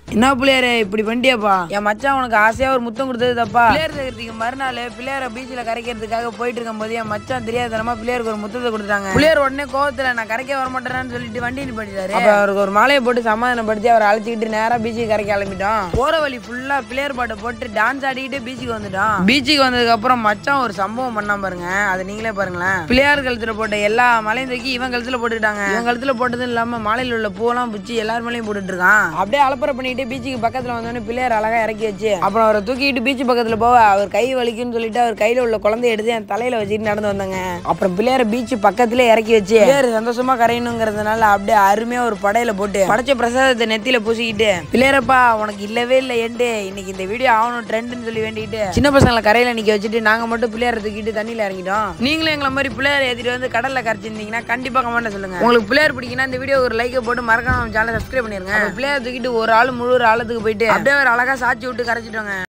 என்ன பிள்ளையாரே இப்படி பண்ணிட்டியாப்பா என் மச்சான் உனக்கு ஆசையா ஒரு முத்தம் கொடுத்தது தப்பா பிள்ளையார் சேர்க்கறதுக்கு மறுநாள் பிள்ளையார பீச்சில் கரைக்கிறதுக்காக போயிட்டு இருக்கும்போது என் மச்சான் தெரியாதனமா பிள்ளையாருக்கு ஒரு முத்தத்தை கொடுத்தாங்க பிள்ளையார் உடனே கோவத்துல நான் கரைக்க வர மாட்டேன்னு சொல்லிட்டு வண்டி நிப்பாட்டிட்டாரு அப்ப அவருக்கு ஒரு மாலையை போட்டு சமாதானப்படுத்தி அவரை அழைச்சிக்கிட்டு நேரா பீச்சுக்கு கரைக்க கிளம்பிட்டோம் போற வழி ஃபுல்லா பிள்ளையார் பாட்டை போட்டு டான்ஸ் ஆடிக்கிட்டு பீச்சுக்கு வந்துட்டோம் பீச்சுக்கு வந்ததுக்கு அப்புறம் மச்சான் ஒரு சம்பவம் பண்ணா பாருங்க அதை நீங்களே பாருங்களேன் பிள்ளையார் கழுத்துல போட்ட எல்லா மாலையும் தூக்கி இவன் கழுத்துல போட்டுட்டாங்க இவன் கழுத்துல போட்டதும் இல்லாம மாலையில உள்ள பூவெல்லாம் பிடிச்சி எல்லார் மேலயும் போட்டுட்டு இருக்கான் அப்படியே அலப்பறை பண்ணிட்டு பீச்சுக்கு பக்கத்துல வந்தோடனே பிள்ளையார் அழகா இறக்கி வச்சு அப்புறம் அவரை தூக்கிட்டு பீச்சு பக்கத்துல போக அவர் கை வலிக்குன்னு சொல்லிட்டு அவர் கையில உள்ள குழந்தைய எடுத்து என் தலையில வச்சுட்டு நடந்து வந்தாங்க அப்புறம் பிள்ளையார பீச்சு பக்கத்துல இறக்கி வச்சு பிள்ளையார் சந்தோஷமா கரையணுங்கிறதுனால அப்படியே அருமையா ஒரு படையில போட்டு படைச்ச பிரசாதத்தை நெத்தியில பூசிக்கிட்டு பிள்ளையாரப்பா உனக்கு இல்லவே இல்லை ஏண்டு இன்னைக்கு இந்த வீடியோ ஆகணும் ட்ரெண்ட்னு சொல்லி வேண்டிட்டு சின்ன பசங்களை கரையில நிக்க வச்சுட்டு நாங்க மட்டும் பிள்ளையார தூக்கிட்டு தண்ணியில இறங்கிட்டோம் நீங்களும் எங்களை மாதிரி பிள்ளையார் ஏத்திட்டு வந்து கடல்ல கரைச்சிருந்தீங்கன்னா கண்டிப்பா கமெண்ட்ல சொல்லுங்க உங்களுக்கு பிள்ளையார் பிடிக்குன்னா இந்த வீடியோ ஒரு லைக்கை போட்டு மறக்காம சேனலை சப்ஸ்கிரைப் பண்ணிருங்க அப்ப பிள்ளையார் தூக்கிட்டு ஒரு ஆள் முழு ஒரு ஆழத்துக்கு போயிட்டு அப்படியே ஒரு அழகா சாட்சி விட்டு கரைச்சிட்டோங்க